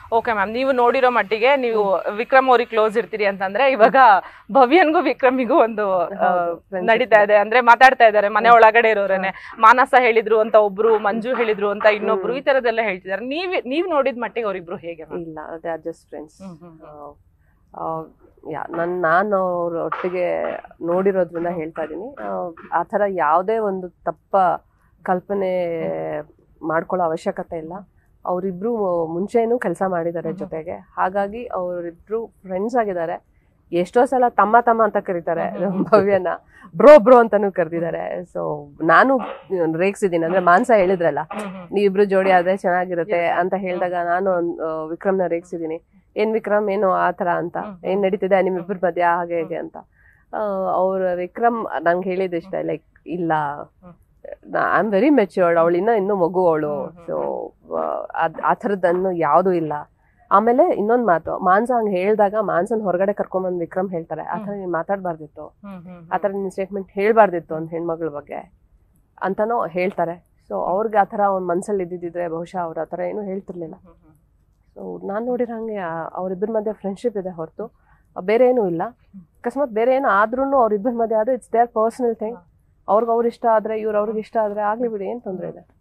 Okay ma'am ನೀವು ನೋಡಿರೋ ಮಟ್ಟಿಗೆ ನೀವು ವಿಕ್ರಮ್ ಅವ್ರಿಗೆ ಕ್ಲೋಸ್ ಇರ್ತೀರಿ ಅಂತಂದ್ರೆ ಇವಾಗ ಭವ್ಯನ್ಗೂ ವಿಕ್ರಮಿಗೂ ಒಂದು ಆ, friendship ನಡೀತಾ ಇದೆ ಅಂದ್ರೆ ಮಾತಾಡ್ತಾ ಇದ್ದಾರೆ ಮನೆ ಒಳಗಡೆ ಇರೋರೇನೆ ಮಾನಸ ಹೇಳಿದ್ರು ಅಂತ ಒಬ್ರು ಮಂಜು ಹೇಳಿದ್ರು ಅಂತ ಇನ್ನೊಬ್ರು ಈ ತರದೆಲ್ಲ ಹೇಳ್ತಿದ್ದಾರೆ ನೀವ್ ನೀವ್ ನೋಡಿದ ಮಟ್ಟಿಗೆ ಅವ್ರಿಬ್ರು ಹೇಗೆ ma'am? ಇಲ್ಲ they are just friends hmm, hmm, yeah ನನ್ ನಾನು ಅವ್ರ ಒಟ್ಟಿಗೆ ನೋಡಿರೋದ್ರಿಂದ ಹೇಳ್ತಾ ಇದ್ದೀನಿ ಆ ಥರ ಯಾವುದೇ ಒಂದು ತಪ್ಪ ಕಲ್ಪನೆ ಮಾಡ್ಕೊಳ್ಳೋ ಅವಶ್ಯಕತೆ ಇಲ್ಲ ಅವರಿಬ್ರು ಮುಂಚೆನೂ ಕೆಲಸ ಮಾಡಿದ್ದಾರೆ ಹ್ಮ್. ಜೊತೆಗೆ ಹಾಗಾಗಿ ಅವರಿಬ್ರು ಫ್ರೆಂಡ್ಸ್ ಆಗಿದ್ದಾರೆ ಎಷ್ಟೋ ಸಲ ತಮ್ಮ ತಮ್ಮ ಅಂತ ಕರೀತಾರೆ ಹ್ಮ್, ಹ್ಮ್. ಭವ್ಯನ ಬ್ರೋ ಬ್ರೋ ಅಂತಾನೂ ಕರೆದಿದ್ದಾರೆ ಸೊ ನಾನು ರೇಗ್ಸಿದ್ದೀನಿ ಅಂದ್ರೆ ಮಾನ್ಸ ಹೇಳಿದ್ರಲ್ಲ ಹ್ಮ್, ಹ್ಮ್. ನೀವಿಬ್ರು ಜೋಡಿ ಆದ್ರೆ ಚೆನ್ನಾಗಿರುತ್ತೆ Yes. ಅಂತ ಹೇಳಿದಾಗ ನಾನು ಆ, ವಿಕ್ರಮ್ನ ರೇಗ್ಸಿದ್ದೀನಿ ಏನ್ ವಿಕ್ರಮ್ ಏನು ಆ ಥರ ಅಂತ ಹ್ಮ್. ಏನ್ ನಡೀತಿದೆ ನಿಮ್ಮಿಬ್ಬರ ಮಧ್ಯ ಹಾಗೆ ಹೇಗೆ ಅಂತ ಅವ್ರ ವಿಕ್ರಮ್ ನಂಗೆ ಹೇಳಿದ ಇಷ್ಟ ಲೈಕ್ ಇಲ್ಲ hmm. I am very matured ಅವಳು ಇನ್ನ ಇನ್ನೂ ಮಗು ಅವಳು ಹ್ಮ್, ಹ್ಮ್, ಸೊ ಆ ಥರದ್ದನ್ನು ಯಾವುದೂ ಇಲ್ಲ ಆಮೇಲೆ ಇನ್ನೊಂದ್ ಮಾತು ಮಾನ್ಸ ಹಂಗೆ ಹೇಳಿದಾಗ ಮಾನ್ಸನ್ ಹೊರಗಡೆ ಕರ್ಕೊಂಬಂದು ವಿಕ್ರಮ್ ಹೇಳ್ತಾರೆ ಆ ಥರ ನೀನ್ ಮಾತಾಡ್ಬಾರ್ದಿತ್ತು ಹ್ಮ್, ಹ್ಮ್, ಆ ಥರ ನಿನ್ನ ಸ್ಟೇಟ್ಮೆಂಟ್ ಹೇಳ್ಬಾರ್ದಿತ್ತು ಒಂದು ಹೆಣ್ಮಗಳ ಬಗ್ಗೆ ಅಂತನೂ ಹೇಳ್ತಾರೆ ಸೊ ಅವ್ರಿಗೆ ಆ ಥರ ಅವ್ನ ಮನ್ಸಲ್ಲಿ ಇದ್ದಿದ್ರೆ ಬಹುಶಃ ಅವ್ರು ಆ ಥರ ಏನೂ ಹೇಳ್ತಿರ್ಲಿಲ್ಲ ಹ್ಮ್, ಹ್ಮ್. ಸೊ ನಾನು ನೋಡಿರೋ ಹಂಗೆ ಆ- ಅವ್ರಿಬ್ಬರ ಮಧ್ಯೆ ಫ್ರೆಂಡ್ಶಿಪ್ ಇದೆ ಹೊರತು ಬೇರೆ ಏನೂ ಇಲ್ಲ ಅಕಸ್ಮಾತ್ ಬೇರೆ ಏನು ಆದ್ರೂ ಅವ್ರಿಬ್ಬರ ಮಧ್ಯೆ ಆದರೆ ಇಟ್ಸ್ ದೇರ್ ಪರ್ಸನಲ್ ಥಿಂಗ್ ಅವ್ರಿಗೆ ಅವ್ರ ಇಷ್ಟ ಆದರೆ ಇವ್ರು ಅವ್ರಿಗೆ ಇಷ್ಟ ಆದರೆ ಆಗಲಿ ಬಿಡಿ ಏನು ತೊಂದರೆ ಇದೆ